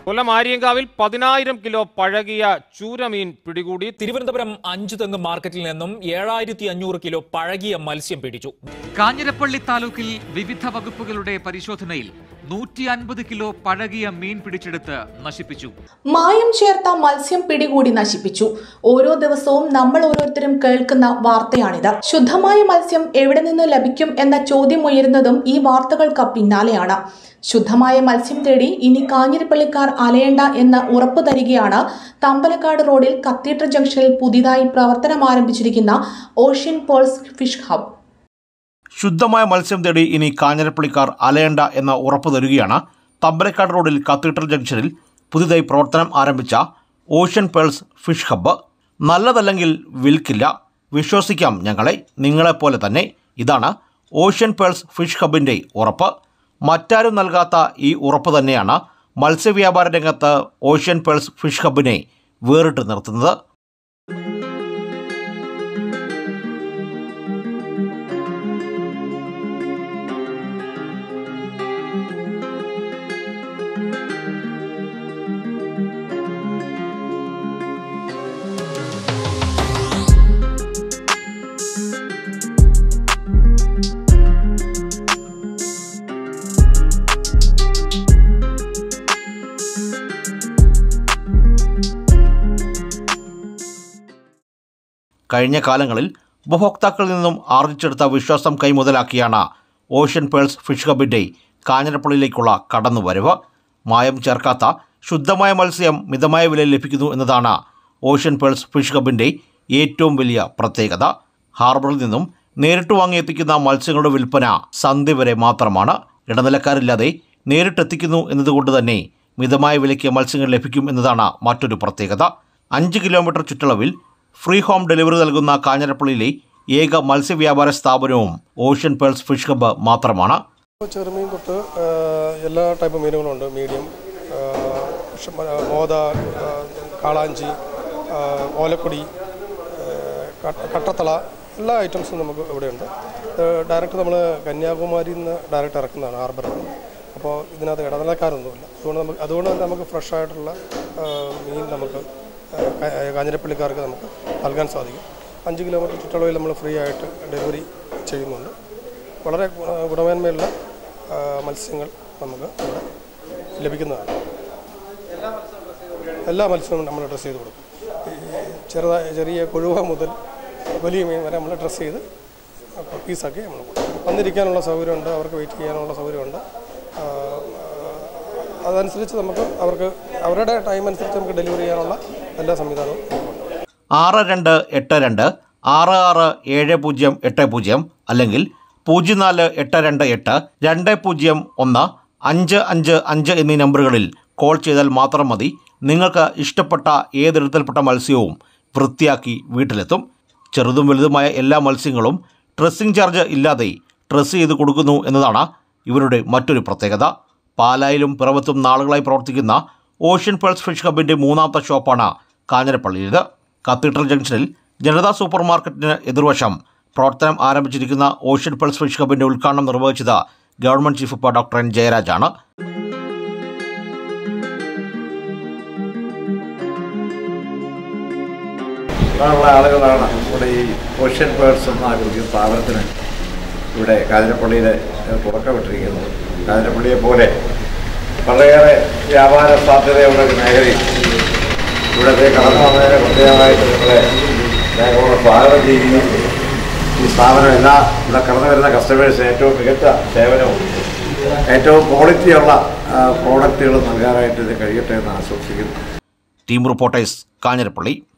കൊല്ലം ആര്യങ്കാവിൽ പതിനായിരം കിലോ പഴകിയ ചൂരമീൻ പിടികൂടി തിരുവനന്തപുരം അഞ്ചു തെങ്ങ് മാർക്കറ്റിൽ നിന്നും ഏഴായിരത്തി അഞ്ഞൂറ് കിലോ പഴകിയ മത്സ്യം പിടിച്ചു കാഞ്ഞിരപ്പള്ളി താലൂക്കിൽ വിവിധ വകുപ്പുകളുടെ പരിശോധനയിൽ നൂറ്റി അൻപത് കിലോ പഴകിയ മീൻ പിടിച്ചെടുത്ത് നശിപ്പിച്ചു മായം ചേർത്ത മത്സ്യം പിടികൂടി നശിപ്പിച്ചു ഓരോ ദിവസവും നമ്മൾ ഓരോരുത്തരും കേൾക്കുന്ന വാർത്തയാണിത് ശുദ്ധമായ മത്സ്യം എവിടെ നിന്ന് ലഭിക്കും എന്ന ചോദ്യം ഉയരുന്നതും ഈ വാർത്തകൾക്ക് പിന്നാലെയാണ് ശുദ്ധമായ മത്സ്യം തേടി ഇനി കാഞ്ഞിരപ്പള്ളിക്കാർ അലയേണ്ട എന്ന് ഉറപ്പു തരികയാണ് തമ്പലക്കാട് റോഡിൽ കത്തീഡ്രൽ ജംഗ്ഷനിൽ പുതിയതായി പ്രവർത്തനം ആരംഭിച്ചിരിക്കുന്ന ഓഷ്യൻ പേൾസ് ഫിഷ് ഹബ് ശുദ്ധമായ മത്സ്യം തേടി ഇനി കാഞ്ഞിരപ്പള്ളിക്കാർ അലയണ്ട എന്ന ഉറപ്പ് തരികയാണ് തമ്പലക്കാട് റോഡിൽ കത്തീഡ്രൽ ജംഗ്ഷനിൽ പുതുതായി പ്രവർത്തനം ആരംഭിച്ച ഓഷ്യൻ പേൾസ് ഫിഷ് ഹബ്ബ് നല്ലതല്ലെങ്കിൽ വിൽക്കില്ല വിശ്വസിക്കാം ഞങ്ങളെ നിങ്ങളെപ്പോലെ തന്നെ ഇതാണ് ഓഷ്യൻ പേൾസ് ഫിഷ് ഹബിൻ്റെ ഉറപ്പ് മറ്റാരും നൽകാത്ത ഈ ഉറപ്പ് തന്നെയാണ് മത്സ്യവ്യാപാര രംഗത്ത് ഓഷ്യൻ പേൾസ് ഫിഷ് ഹബിനെ വേറിട്ട് നിർത്തുന്നത് കഴിഞ്ഞ കാലങ്ങളിൽ ഉപഭോക്താക്കളിൽ നിന്നും ആർജിച്ചെടുത്ത വിശ്വാസം കൈമുതലാക്കിയാണ് ഓഷ്യൻ പേൾസ് ഫിഷ് ഹബിൻ്റെ കാഞ്ഞിരപ്പള്ളിയിലേക്കുള്ള കടന്നുവരവ് മായം ചേർക്കാത്ത ശുദ്ധമായ മത്സ്യം മിതമായ വിലയിൽ ലഭിക്കുന്നു എന്നതാണ് ഓഷ്യൻ പേൾസ് ഫിഷ് ഹബിൻ്റെ ഏറ്റവും വലിയ പ്രത്യേകത ഹാർബറിൽ നിന്നും നേരിട്ട് വാങ്ങിയെത്തിക്കുന്ന മത്സ്യങ്ങളുടെ വിൽപ്പന സന്ധ്യ വരെ മാത്രമാണ് ഇടനിലക്കാരില്ലാതെ നേരിട്ടെത്തിക്കുന്നു എന്നതുകൊണ്ട് തന്നെ മിതമായ വിലയ്ക്ക് മത്സ്യങ്ങൾ ലഭിക്കും എന്നതാണ് മറ്റൊരു പ്രത്യേകത അഞ്ച് കിലോമീറ്റർ ചുറ്റളവിൽ ഫ്രീ ഹോം ഡെലിവറി നൽകുന്ന കാഞ്ഞിരപ്പള്ളിയിലെ ഏക മത്സ്യവ്യാപാര സ്ഥാപനവും ഓഷ്യൻ പേൾസ് ഫിഷ് ഹബ്ബ് മാത്രമാണ് ചെറുമീൻ തൊട്ട് ആ, എല്ലാ ടൈപ്പ് മീനുകളുണ്ട് മീഡിയം ആ, ഷ- മ- മോത ആ, കാളാഞ്ചി ആ, ഓലക്കൊടി ആ, ക- കട്ടത്തള എല്ലാ ഐറ്റംസും നമുക്ക് ഇവിടെയുണ്ട് ഡയറക്റ്റ് നമ്മൾ കന്യാകുമാരിയിൽ നിന്ന് ഡയറക്റ്റ് ഇറക്കുന്നതാണ് ഹാർബറിൽ നിന്ന് അപ്പോൾ ഇതിനകത്ത് ഇടനിലക്കാരൊന്നുമില്ല അതുകൊണ്ട് നമുക്ക് അതുകൊണ്ട് തന്നെ നമുക്ക് ഫ്രഷ് ആയിട്ടുള്ള ആ, മീൻ നമുക്ക് ആ, ക- കാഞ്ഞിരപ്പള്ളിക്കാർക്ക് നമുക്ക് നൽകാൻ സാധിക്കും അഞ്ച് കിലോമീറ്റർ ചുറ്റളവിൽ നമ്മൾ ഫ്രീ ആയിട്ട് ഡെലിവറി ചെയ്യുന്നുണ്ട് വളരെ ഗുണ- ഗുണമേന്മയുള്ള ആ, മത്സ്യങ്ങൾ നമുക്ക് ഇവിടെ ലഭിക്കുന്നതാണ് എല്ലാ മത്സ്യവും നമ്മൾ ഡ്രസ്സ് ചെയ്ത് കൊടുക്കും ഈ ചെറുതായ ചെറിയ കൊഴുവ മുതൽ വലിയ മീൻ വരെ നമ്മൾ ഡ്രസ്സ് ചെയ്ത് പീസാക്കി നമ്മൾ കൊടുക്കും വന്നിരിക്കാനുള്ള സൗകര്യമുണ്ട് അവർക്ക് വെയിറ്റ് ചെയ്യാനുള്ള സൗകര്യമുണ്ട് ആ, അതനുസരിച്ച് നമുക്ക് അവർക്ക് അവരുടെ ടൈം അനുസരിച്ച് നമുക്ക് ഡെലിവറി ചെയ്യാനുള്ള എല്ലാ സംവിധാനവും നമുക്കുണ്ട് ആറ് രണ്ട് എട്ട് രണ്ട് ആറ് ആറ് ഏഴ് പൂജ്യം എട്ട് പൂജ്യം അല്ലെങ്കിൽ പൂജ്യം നാല് എട്ട് രണ്ട് എട്ട് രണ്ട് പൂജ്യം ഒന്ന് അഞ്ച് അഞ്ച് അഞ്ച് എന്നീ നമ്പറുകളിൽ കോൾ ചെയ്താൽ മാത്രം മതി നിങ്ങൾക്ക് ഇഷ്ടപ്പെട്ട ഏതിടത്തിൽപ്പെട്ട മത്സ്യവും വൃത്തിയാക്കി വീട്ടിലെത്തും ചെറുതും വലുതുമായ എല്ലാ മത്സ്യങ്ങളും ഡ്രസ്സിംഗ് ചാർജ് ഇല്ലാതെ ഡ്രസ്സ് ചെയ്ത് കൊടുക്കുന്നു എന്നതാണ് ഇവരുടെ മറ്റൊരു പ്രത്യേകത പാലായിലും പിറവത്തും നാളുകളായി പ്രവർത്തിക്കുന്ന ഓഷ്യൻ പേൾസ് ഫിഷ് ഹബിൻ്റെ മൂന്നാമത്തെ ഷോപ്പാണ് കാഞ്ഞിരപ്പള്ളിയിലേത് കത്തീഡ്രൽ ജംഗ്ഷനിൽ ജനതാ സൂപ്പർ മാർക്കറ്റിന് എതിർവശം പ്രവർത്തനം ആരംഭിച്ചിരിക്കുന്ന ഓഷ്യൻ പേൾസ് ഫിഷ് ഹബിൻ്റെ ഉദ്ഘാടനം നിർവഹിച്ചത് government chief whip doctor N ജയരാജാണ് ഉള്ള ആളുകളാണ് ഇവിടെ ഈ ഓഷ്യൻ പേഴ്സ് എന്ന ഒരു സ്ഥാപനത്തിന് ഇവിടെ കാഞ്ഞിരപ്പള്ളിയിൽ തുടക്കമിട്ടിരിക്കുന്നത് കാഞ്ഞിരപ്പള്ളിയെ പോലെ വളരെയേറെ വ്യാപാര സാധ്യതയുള്ള ഒരു മേഖലയിൽ ഇവിടത്തെ കടന്നു വന്നതിന് പ്രത്യേകമായിട്ട് നിങ്ങളെ ഞങ്ങളോട് സ്വാഗതം ചെയ്യുകയും ഈ സ്ഥാപനം എല്ലാ ഇവിടെ കടന്നു വരുന്ന കസ്റ്റമേഴ്സിന് ഏറ്റവും മികച്ച സേവനവും ഏറ്റവും ക്വാളിറ്റിയുള്ള പ്രോഡക്റ്റുകൾ നൽകാനായിട്ട് ഇത് കഴിയട്ടെ എന്ന് ആശംസിക്കുന്നു ടീം റിപ്പോർട്ടേഴ്സ് കാഞ്ഞിരപ്പള്ളി